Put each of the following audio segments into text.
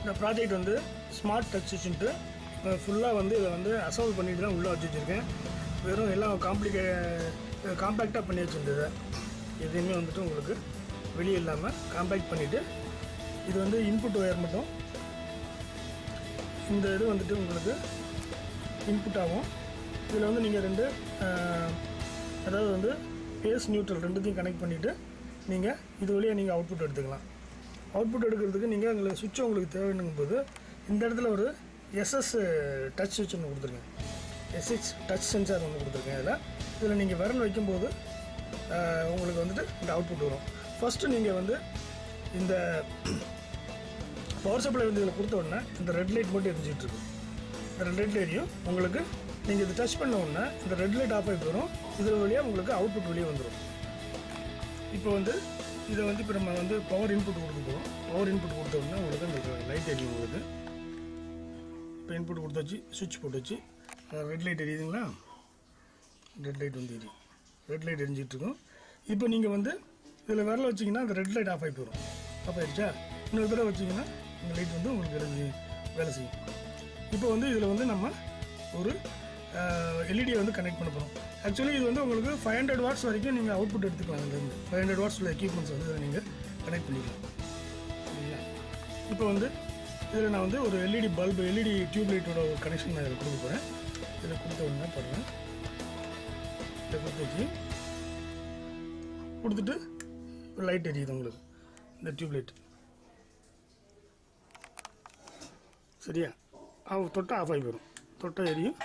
இந்த ப்ராஜெக்ட் வந்து smart touch சுவிட்சுன்ட்டு ஃபுல்லாக வந்து இதை வந்து அசம்பிள் பண்ணிட்டு தான் உள்ளே வச்சு வச்சுருக்கேன் வெறும் எல்லாம் காம்ப்ளிகே காம்பேக்டாக பண்ணி வச்சுருந்தது எதையுமே வந்துட்டு உங்களுக்கு வெளியே இல்லாமல் காம்பேக்ட் பண்ணிவிட்டு இது வந்து இன்புட் ஒயர் மட்டும் இந்த இது வந்துட்டு உங்களுக்கு இன்புட் ஆகும் இதில் வந்து நீங்கள் ரெண்டு அஹ், அதாவது வந்து பேஸ் நியூட்ரல் ரெண்டுத்தையும் கனெக்ட் பண்ணிவிட்டு நீங்கள் இது வழியாக நீங்கள் அவுட்புட் எடுத்துக்கலாம் அவுட்புட் எடுக்கிறதுக்கு நீங்கள் உங்களுக்கு சுவிட்ச் உங்களுக்கு தேவைன்னும் போது இந்த இடத்துல ஒரு எஸ்எஸ் டச் சுவிட்ச் ஒன்று கொடுத்துருக்கேன் எஸ்எச் டச் சென்சார் ஒன்று கொடுத்துருக்கேன் இதில் இதில் நீங்கள் விரல் வைக்கும்போது அஹ், உங்களுக்கு வந்துட்டு இந்த அவுட்புட் வரும் ஃபஸ்ட்டு நீங்கள் வந்து இந்த பவர் சப்ளை வந்து இதில் கொடுத்த உடனே இந்த ரெட் லைட் மட்டும் எரிஞ்சிட்டு இருக்கும் இந்த ரெட் லைட் எரியும் உங்களுக்கு நீங்கள் இது டச் பண்ண உடனே இந்த ரெட் லைட் ஆஃப் ஆகிட்டு வரும் இதில் வழியாக உங்களுக்கு அவுட்புட் வெளியே வந்துடும் இப்போ வந்து இதை வந்து இப்போ நம்ம வந்து பவர் இன்புட் கொடுக்க போகிறோம் பவர் இன்புட் கொடுத்த உடனே உங்களுக்கு இந்த லைட் எரியும் உங்களுக்கு இப்போ இன்புட் கொடுத்தாச்சு சுவிட்ச் போட்டாச்சு ரெட் லைட் எரியுதுங்களா ரெட் லைட் வந்து எரியும் ரெட் லைட் எரிஞ்சிட்டு இருக்கும் இப்போ நீங்கள் வந்து இதில் விரல வச்சிங்கன்னா அந்த ரெட் லைட் ஆஃப் ஆகி போயிடும் ஆஃப் ஆயிடுச்சா இன்னொரு தடவை வச்சிங்கன்னா இந்த லைட் வந்து உங்களுக்கு எரிஞ்சு வேலை செய்யும் இப்போ வந்து இதில் வந்து நம்ம ஒரு எல்இடியை வந்து கனெக்ட் பண்ண போகிறோம் ஆக்சுவலி இது வந்து உங்களுக்கு ஃபைவ் ஹண்ட்ரட் வாட்ஸ் வரைக்கும் நீங்கள் அவுட்புட் எடுத்துக்கலாம் இதுலேருந்து ஃபைவ் ஹண்ட்ரட் வாட்ஸ் உள்ள எக்யூப்மெண்ட்ஸ் வந்து இதில் நீங்கள் கனெக்ட் பண்ணிக்கலாம் சரிங்களா இப்போ வந்து இதில் நான் வந்து ஒரு எல்இடி பல்பு எல்இடி டியூப் லைட்டோட ஒரு கனெக்ஷன் நான் இதில் கொடுக்க போகிறேன் இதில் கொடுத்த உடனே பாருங்கள் இதை கொடுத்துச்சு கொடுத்துட்டு ஒரு லைட் எரியுது உங்களுக்கு இந்த டியூப் லைட் சரியா ஆஃப் தொட்டா ஆஃப் ஆகி போயிடும் தொட்டா எரியும்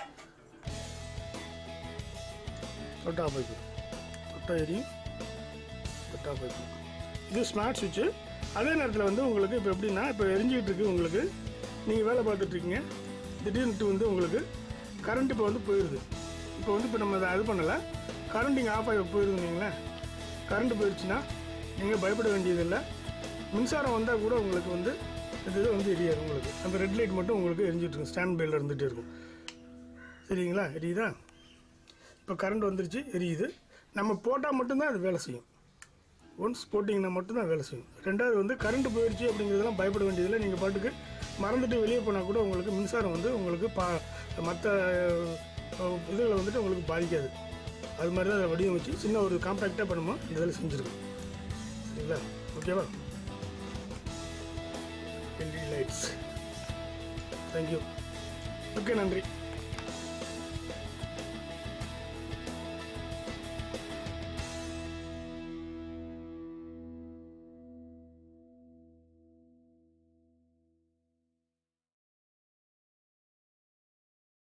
தொட்டா ஆஃப் ஆகி போயிடும் தொட்டா எரியும் தொட்டா ஆஃப் ஆகி போயிடும் இது ஸ்மார்ட் சுவிட்சு அதே நேரத்தில் வந்து உங்களுக்கு இப்போ எப்படின்னா இப்போ எரிஞ்சிக்கிட்டு இருக்கு உங்களுக்கு நீங்கள் வேலை பார்த்துட்டு இருக்கீங்க திடீர்னுட்டு வந்து உங்களுக்கு கரண்ட் இப்போ வந்து போயிடுது இப்போ வந்து இப்போ நம்ம அதை இது பண்ணலை கரண்ட் இங்கே ஆஃப் ஆகி போயிருந்தீங்களேன் கரண்ட் போயிடுச்சுன்னா நீங்கள் பயப்பட வேண்டியதில்லை மின்சாரம் வந்தால் கூட உங்களுக்கு வந்து இந்த இது வந்து எரியாது உங்களுக்கு அந்த ரெட் லைட் மட்டும் உங்களுக்கு எரிஞ்சிட்டு இருக்கும் ஸ்டாண்ட் பையில் இருந்துகிட்டே இருக்கும் சரிங்களா எரியுதா இப்போ கரண்ட் வந்துருச்சு எரியுது நம்ம போட்டால் மட்டும்தான் அது வேலை செய்யும் ஒன்ஸ் போட்டிங்கன்னா மட்டும்தான் வேலை செய்யும் ரெண்டாவது வந்து கரண்ட் போயிடுச்சு அப்படிங்கிறதெல்லாம் பயப்பட வேண்டியதில்லை நீங்கள் பாட்டுக்கு மறந்துட்டு வெளியே போனால் கூட உங்களுக்கு மின்சாரம் வந்து உங்களுக்கு பா மற்ற இதுகளை வந்துட்டு உங்களுக்கு பாதிக்காது அது மாதிரி தான் அதை வடிவமைச்சு சின்ன ஒரு காம்பேக்டாக பண்ணுமோ இந்த இதில் செஞ்சுருக்கோம் சரிங்களா ஓகேவா எல்இடி லைட்ஸ் தேங்க்யூ ஓகே நன்றி